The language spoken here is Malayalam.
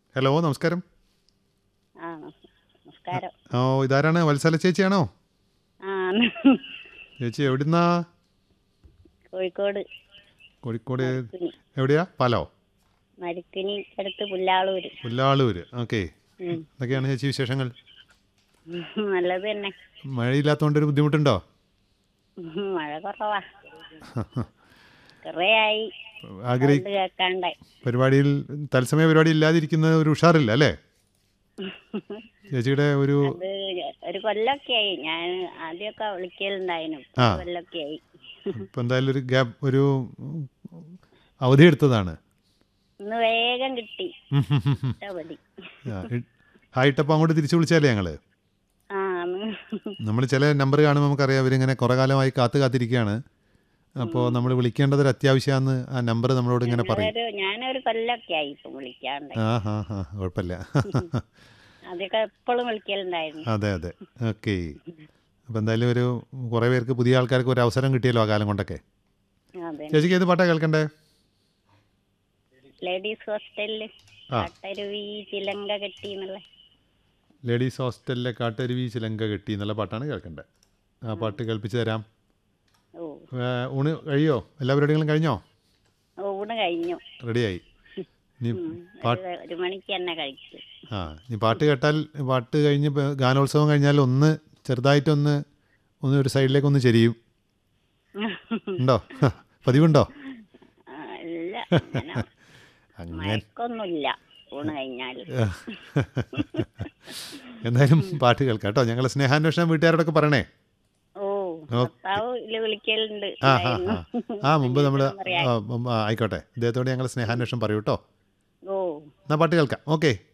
ഹലോ നമസ്കാരം ആ നമസ്കാരം ഓ ഇതാരാണ് വത്സല ചേച്ചിയാണോ ആ ചേച്ചി എവിടുന്നാ കോഴിക്കോട് കോഴിക്കോട് മരിക്കുനി എവിടെയാ പാലോ മരിക്കുനി അടുത്ത് പുല്ലാളൂര് പുല്ലാളൂര് ഓക്കെ ഉം. എന്തൊക്കെയാണ് ചേച്ചി വിശേഷങ്ങൾ നല്ലത് തന്നെ മഴയില്ലാത്തതുകൊണ്ട് ഒരു ബുദ്ധിമുട്ടുണ്ടോ ഉം, മഴ കുറവാ കുറേ ആയി ആഗ്രഹി സൗണ്ട് കേൾക്കാണ്ടായി പരിപാടിയിൽ തത്സമയ പരിപാടി ഇല്ലാതിരിക്കുന്നത് ഒരു ഉഷാറില്ല അല്ലേ ചേച്ചിയുടെ ഒരു അത് ഒരു കൊല്ലൊക്കെ ആയി ഞാൻ ആദ്യമൊക്കെ വിളിക്കലുണ്ടായിരുന്നു ആ. ഒരു കൊല്ലൊക്കെ ആയി ഇപ്പം എന്തായാലും ഒരു ഗ്യാപ്പ് ഒരു അവധി എടുത്തതാണ് ഇന്ന് വേഗം കിട്ടി ഉം ഹും ഹും ഹും. ഇഷ്ടപടി ആ, ഇ- ഹായിട്ടപ്പം അങ്ങോട്ട് തിരിച്ചു വിളിച്ചാലേ ഞങ്ങൾ ആ ഒന്ന് നമ്മൾ ചില നമ്പർ കാണുമ്പോൾ നമുക്കറിയാം അവരിങ്ങനെ കുറേ കാലമായി കാത്തു കാത്തിരിക്കുകയാണ് അപ്പോൾ നമ്മൾ വിളിക്കേണ്ടത് ഒരു അത്യാവശ്യമാണെന്ന് ആ നമ്പർ നമ്മളോട് ഇങ്ങനെ പറയും ഞാനൊരു ഞാനൊരു കൊല്ലൊക്കെ ആയി ഇപ്പം വിളിക്കാണ്ടായി ആ ഹാ ഹാ കുഴപ്പമില്ല ആദ്യമൊക്കെ എപ്പോഴും വിളിക്കലുണ്ടായിരുന്നു അതെ അതെ ഓക്കെ അപ്പോൾ എന്തായാലും ഒരു കുറേ പേർക്ക് പുതിയ ആൾക്കാർക്ക് ഒരു അവസരം കിട്ടിയല്ലോ ആ കാലം കൊണ്ടൊക്കെ അതെ ചേച്ചിക്ക് ഏത് പാട്ടാ കേൾക്കണ്ടേ ലേഡീസ് ഹോസ്റ്റലില് ആ. കാട്ടരുവി ചിലങ്ക കെട്ടി എന്നുള്ള ലേഡീസ് ഹോസ്റ്റലിലെ കാട്ടരുവി ചിലങ്ക കെട്ടി എന്നുള്ള പാട്ടാണ് കേൾക്കേണ്ടത് ആ പാട്ട് കേൾപ്പിച്ച് തരാം ഓ ഏ, ഊണ് കഴിയോ എല്ലാ പരിപാടികളും കഴിഞ്ഞോ ഓ, ഊണ് കഴിഞ്ഞു റെഡിയായി ഇനി ഉം. പാട്ട് ഒരു- ഒരു മണിക്ക് തന്നെ കഴിച്ചു ആ ഇനി പാട്ട് കേട്ടാൽ പാട്ട് കഴിഞ്ഞ് ഇപ്പൊ ഗാനോത്സവം കഴിഞ്ഞാൽ ഒന്ന് ചെറുതായിട്ടൊന്ന് ഒന്ന് ഒരു സൈഡിലേക്ക് ഒന്ന് ചെരിയും ഉണ്ടോ പതിവുണ്ടോ ആ, ഇല്ല അങ്ങനെ അങ്ങനെ മയക്കൊന്നുമില്ല ഊണ് കഴിഞ്ഞാല് എന്തായാലും പാട്ട് കേൾക്കാം കേട്ടോ ഞങ്ങളെ സ്നേഹാന്വേഷണം വീട്ടുകാരോടൊക്കെ പറയണേ ഓ ഭർത്താവ് ഇതില് വിളിക്കലുണ്ട് ആ ഹാ ഹാ ആ മുമ്പ് നമ്മൾ പറയാം. ആയിക്കോട്ടെ ഇദ്ദേഹത്തോട് ഞങ്ങൾ സ്നേഹാന്വേഷണം പറയൂ കേട്ടോ ഓ എന്നാ പാട്ട് കേൾക്കാം ഓക്കെ